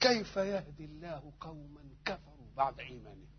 كيف يهدي الله قوما كفروا بعد ايمانهم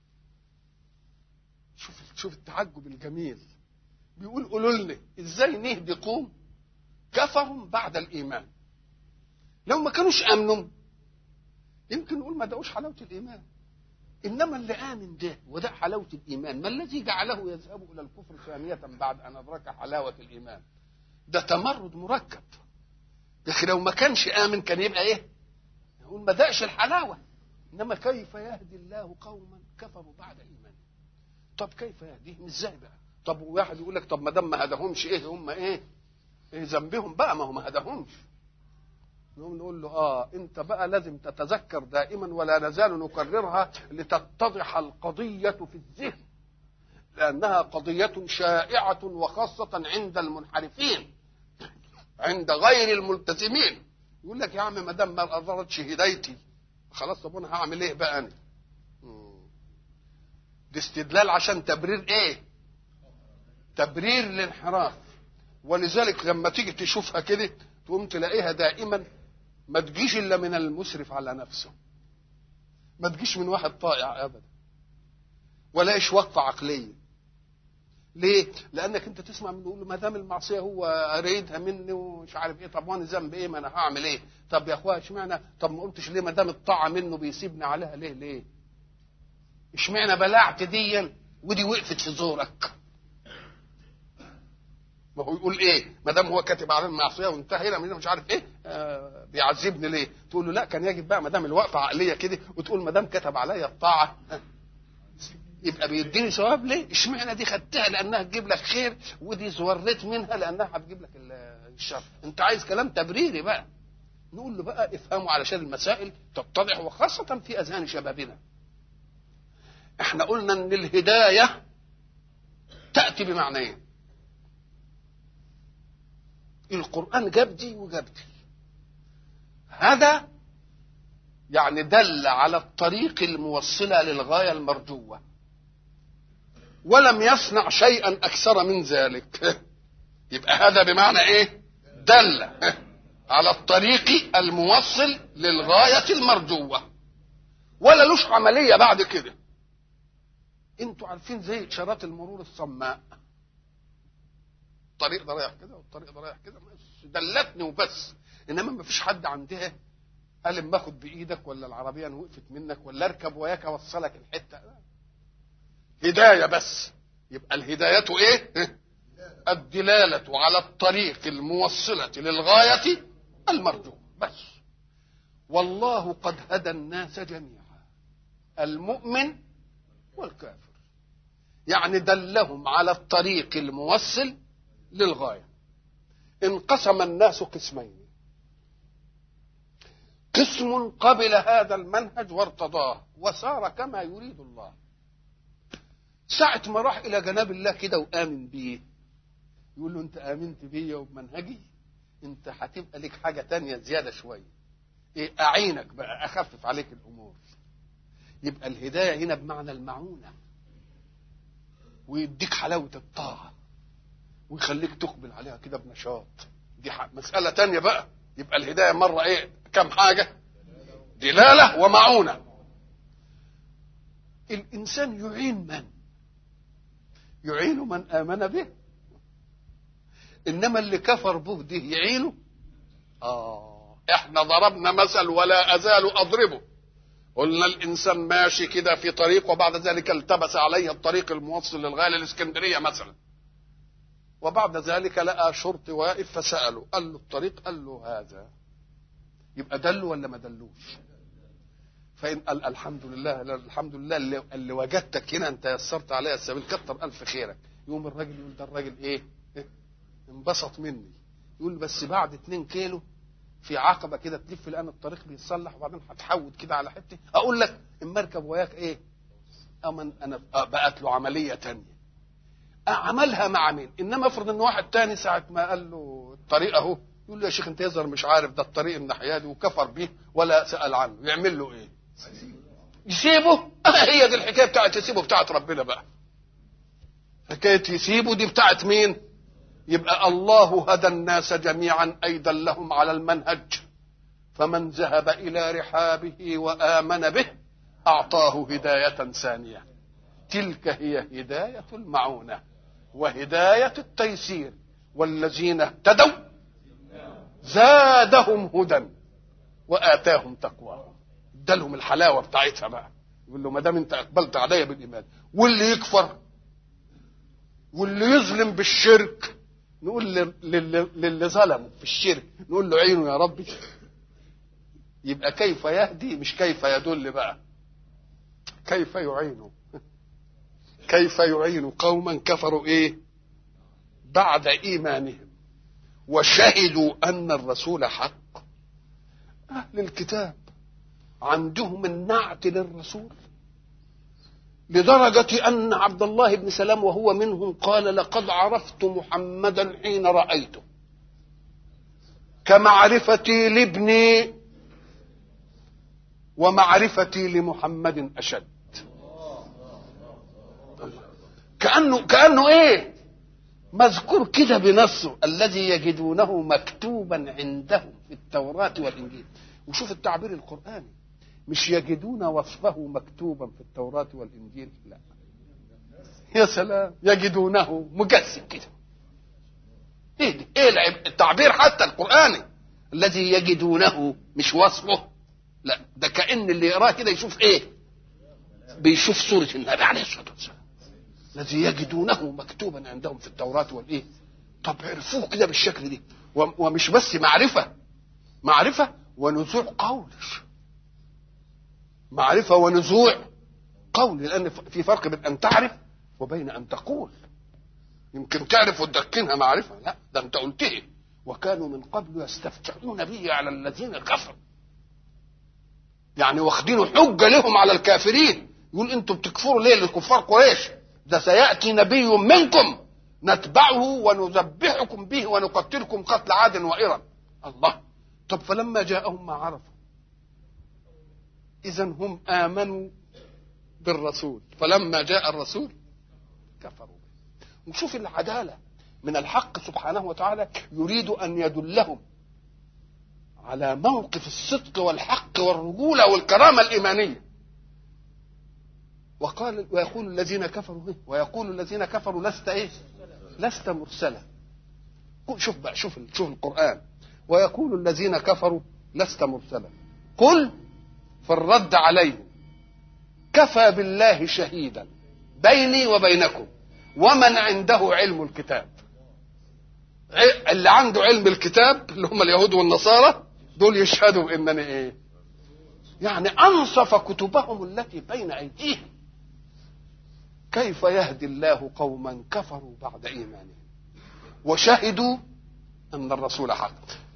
شوف شوف التعجب الجميل بيقول قولوا لنا ازاي نهدي قوم كفروا بعد الايمان لو ما كانوش امنوا يمكن نقول ما دقوش حلاوه الايمان انما اللي امن ده وده حلاوه الايمان ما الذي جعله يذهب الى الكفر ثانيه بعد ان ادرك حلاوه الايمان ده تمرد مركب يا اخي لو ما كانش امن كان يبقى ايه يقول ما دقش الحلاوه انما كيف يهدي الله قوما كفروا بعد ايمانهم طب كيف يهديهم ازاي بقى طب واحد يقول لك طب ما دام ما هداهمش ايه هم ايه ايه ذنبهم بقى ما هو ما هداهمش نقوم نقول له اه انت بقى لازم تتذكر دائما ولا نزال نكررها لتتضح القضيه في الذهن لانها قضيه شائعه وخاصه عند المنحرفين عند غير الملتزمين يقول لك يا عم ما دام ما اظهرتش هدايتي خلاص طب انا هعمل ايه بقى انا دي استدلال عشان تبرير ايه تبرير الانحراف ولذلك لما تيجي تشوفها كده تقوم تلاقيها دائما ما تجيش الا من المسرف على نفسه ما تجيش من واحد طائع ابدا ولا ايش وقفه عقليه ليه؟ لانك انت تسمع منه يقول له ما دام المعصيه هو اريدها مني ومش عارف ايه طب وانا ذنب ايه ما انا هعمل ايه؟ طب يا اخويا اشمعنى طب ما قلتش ليه ما دام الطاعه منه بيسيبني عليها ليه ليه؟ اشمعنى بلعت ديا ودي وقفت في زورك؟ ما هو يقول ايه ما دام هو كاتب على المعصيه وانتهى هنا مش عارف ايه آه بيعذبني ليه تقول له لا كان يجب بقى ما دام الوقفه عقليه كده وتقول ما دام كتب عليا الطاعه يبقى بيديني ثواب ليه اشمعنى دي خدتها لانها تجيب لك خير ودي زورت منها لانها هتجيب لك الشر انت عايز كلام تبريري بقى نقول له بقى افهموا علشان المسائل تتضح وخاصه في اذهان شبابنا احنا قلنا ان الهدايه تاتي بمعنيين القرآن جاب دي وجاب دي هذا يعني دل على الطريق الموصلة للغاية المرجوة ولم يصنع شيئا أكثر من ذلك يبقى هذا بمعنى إيه دل على الطريق الموصل للغاية المرجوة ولا لوش عملية بعد كده انتوا عارفين زي اشارات المرور الصماء الطريق ده رايح كده والطريق ده رايح كده دلتني وبس انما ما فيش حد عندها قال اما اخد بايدك ولا العربيه ان وقفت منك ولا اركب وياك اوصلك الحته هدايه بس يبقى الهدايه ايه الدلاله على الطريق الموصله للغايه المرجوه بس والله قد هدى الناس جميعا المؤمن والكافر يعني دلهم على الطريق الموصل للغايه انقسم الناس قسمين قسم قبل هذا المنهج وارتضاه وسار كما يريد الله ساعة ما راح إلى جناب الله كده وآمن بيه يقول له أنت آمنت بيا وبمنهجي أنت هتبقى لك حاجة تانية زيادة شوية إيه أعينك بقى أخفف عليك الأمور يبقى الهداية هنا بمعنى المعونة ويديك حلاوة الطاعة ويخليك تقبل عليها كده بنشاط دي مسألة تانية بقى يبقى الهداية مرة ايه كم حاجة دلالة ومعونة الإنسان يعين من يعين من آمن به إنما اللي كفر به ده يعينه آه إحنا ضربنا مثل ولا أزال أضربه قلنا الإنسان ماشي كده في طريق وبعد ذلك التبس عليه الطريق الموصل للغاية الإسكندرية مثلا وبعد ذلك لقى شرطي واقف فسأله قال له الطريق قال له هذا يبقى دله ولا ما دلوش فإن قال الحمد لله الحمد لله اللي, اللي وجدتك هنا أنت يسرت عليا السبيل كتر ألف خيرك يقوم الراجل يقول ده الراجل إيه, إيه؟ انبسط مني يقول بس بعد 2 كيلو في عقبه كده تلف الان الطريق بيتصلح وبعدين هتحود كده على حته اقول لك اما اركب وياك ايه اما انا بقت له عمليه تانية عملها مع مين انما افرض ان واحد تاني ساعه ما قال له الطريق اهو يقول له يا شيخ انت يظهر مش عارف ده الطريق الناحيه دي وكفر به ولا سال عنه يعمل له ايه يسيبه هي دي الحكايه بتاعت يسيبه بتاعت ربنا بقى حكايه يسيبه دي بتاعت مين يبقى الله هدى الناس جميعا اي دلهم على المنهج فمن ذهب إلى رحابه وآمن به أعطاه هداية ثانية تلك هي هداية المعونة وهداية التيسير والذين اهتدوا زادهم هدى وآتاهم تقواهم ادالهم الحلاوة بتاعتها بقى يقول له ما دام انت اقبلت عليا بالايمان واللي يكفر واللي يظلم بالشرك نقول للي ظلموا في الشرك نقول له عينه يا ربي يبقى كيف يهدي مش كيف يدل بقى كيف يعين كيف يعين قوما كفروا ايه بعد ايمانهم وشهدوا ان الرسول حق اهل الكتاب عندهم النعت للرسول لدرجة أن عبد الله بن سلام وهو منهم قال لقد عرفت محمدا حين رأيته كمعرفتي لابني ومعرفتي لمحمد أشد كأنه كأنه إيه مذكور كده بنصه الذي يجدونه مكتوبا عندهم في التوراة والإنجيل وشوف التعبير القرآني مش يجدون وصفه مكتوبا في التوراة والإنجيل لا يا سلام يجدونه مجسم كده ايه دي؟ ايه العب... التعبير حتى القرآني الذي يجدونه مش وصفه لا ده كأن اللي يقراه كده يشوف ايه بيشوف صورة النبي عليه الصلاة والسلام الذي يجدونه مكتوبا عندهم في التوراة والايه طب عرفوه كده بالشكل دي ومش بس معرفة معرفة ونزوع قول معرفة ونزوع قول لأن في فرق بين أن تعرف وبين أن تقول يمكن تعرف وتدكنها معرفة لا ده أنت قلته وكانوا من قبل يستفتحون به على الذين كفروا يعني واخدين حجة لهم على الكافرين يقول انتوا بتكفروا ليه للكفار قريش ده سيأتي نبي منكم نتبعه ونذبحكم به ونقتلكم قتل عاد وإرم الله طب فلما جاءهم ما عرفوا إذا هم آمنوا بالرسول فلما جاء الرسول كفروا به وشوف العدالة من الحق سبحانه وتعالى يريد أن يدلهم على موقف الصدق والحق والرجولة والكرامة الإيمانية وقال ويقول الذين كفروا إيه؟ ويقول الذين كفروا لست ايه لست مرسلا شوف بقى شوف شوف القرآن ويقول الذين كفروا لست مرسلا قل في الرد عليهم كفى بالله شهيدا بيني وبينكم ومن عنده علم الكتاب اللي عنده علم الكتاب اللي هم اليهود والنصارى دول يشهدوا بانني ايه يعني انصف كتبهم التي بين ايديهم كيف يهدي الله قوما كفروا بعد ايمانهم وشهدوا ان الرسول حق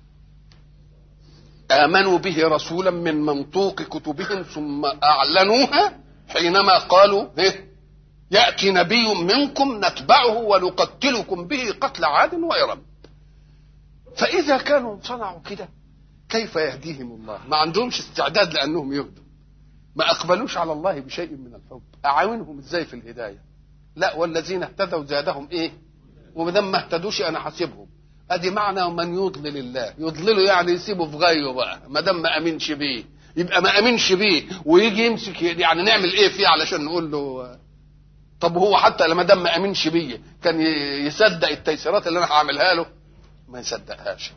امنوا به رسولا من منطوق كتبهم ثم اعلنوها حينما قالوا إيه؟ ياتي نبي منكم نتبعه ونقتلكم به قتل عاد وارم فاذا كانوا صنعوا كده كيف يهديهم الله ما عندهمش استعداد لانهم يهدوا ما اقبلوش على الله بشيء من الحب اعاونهم ازاي في الهدايه لا والذين اهتدوا زادهم ايه وما ما اهتدوش انا حاسبهم ادي معنى من يضلل الله يضلله يعني يسيبه في غيه بقى ما دام ما امنش بيه يبقى ما امنش بيه ويجي يمسك يعني نعمل ايه فيه علشان نقول له طب هو حتى لما دام ما امنش بيه كان يصدق التيسيرات اللي انا هعملها له ما يصدقهاش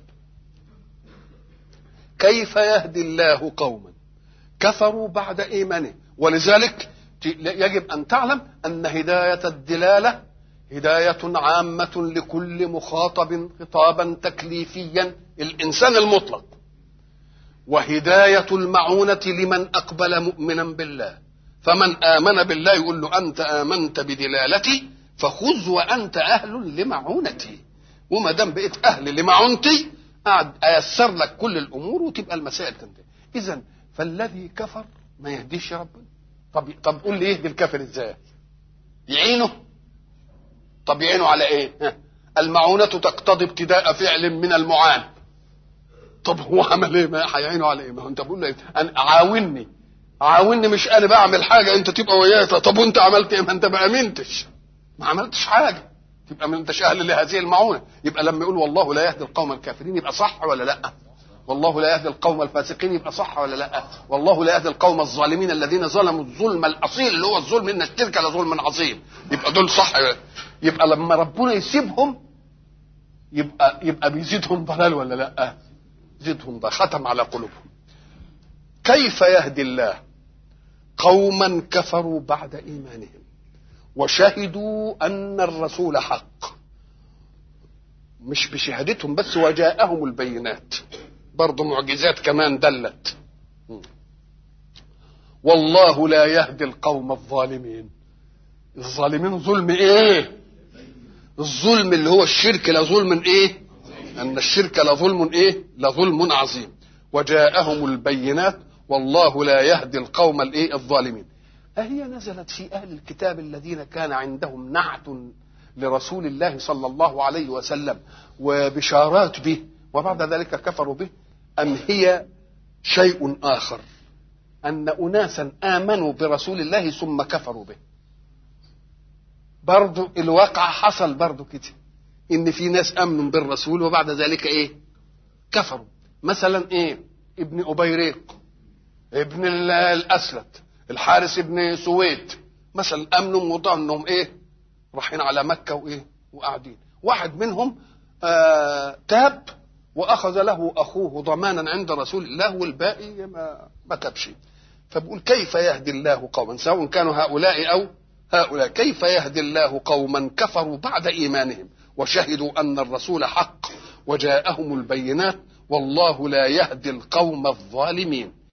كيف يهدي الله قوما كفروا بعد ايمانه ولذلك يجب ان تعلم ان هدايه الدلاله هدايه عامه لكل مخاطب خطابا تكليفيا الانسان المطلق وهدايه المعونه لمن اقبل مؤمنا بالله فمن امن بالله يقول له انت امنت بدلالتي فخذ وانت اهل لمعونتي وما دام بقيت اهل لمعونتي قاعد ايسر لك كل الامور وتبقى المسائل تنتهي اذا فالذي كفر ما يهديش ربنا طب طب قول لي يهدي الكافر ازاي يعينه طب يعينه على ايه المعونة تقتضي ابتداء فعل من المعان طب هو عمل ايه ما هيعينه على ايه ما هو انت بقول له أنا عاوني عاوني مش انا بعمل حاجه انت تبقى وياي طب وانت عملت ايه ما انت ما امنتش ما عملتش حاجه تبقى ما انتش اهل لهذه المعونه يبقى لما يقول والله لا يهدي القوم الكافرين يبقى صح ولا لا والله لا يهدي القوم الفاسقين يبقى صح ولا لا والله لا يهدي القوم الظالمين الذين ظلموا الظلم الاصيل اللي هو الظلم ان الشرك لظلم عظيم يبقى دول صح يبقى لما ربنا يسيبهم يبقى يبقى بيزيدهم ضلال ولا لا يزيدهم ضلال ختم على قلوبهم كيف يهدي الله قوما كفروا بعد ايمانهم وشهدوا ان الرسول حق مش بشهادتهم بس وجاءهم البينات برضه معجزات كمان دلت والله لا يهدي القوم الظالمين الظالمين ظلم ايه الظلم اللي هو الشرك لظلم ايه ان الشرك لظلم ايه لظلم عظيم وجاءهم البينات والله لا يهدي القوم الايه الظالمين أهي نزلت في أهل الكتاب الذين كان عندهم نعت لرسول الله صلى الله عليه وسلم وبشارات به وبعد ذلك كفروا به أم هي شيء آخر أن أناسا آمنوا برسول الله ثم كفروا به برضو الواقع حصل برضو كده إن في ناس آمنوا بالرسول وبعد ذلك إيه كفروا مثلا إيه ابن أبيريق ابن الأسود الحارس ابن سويد مثلا امنوا وضعوا انهم ايه رايحين على مكه وايه وقاعدين واحد منهم آه تاب واخذ له اخوه ضمانا عند رسول الله والباقي ما ما تابش فبقول كيف يهدي الله قوما سواء كانوا هؤلاء او هؤلاء كيف يهدي الله قوما كفروا بعد ايمانهم وشهدوا ان الرسول حق وجاءهم البينات والله لا يهدي القوم الظالمين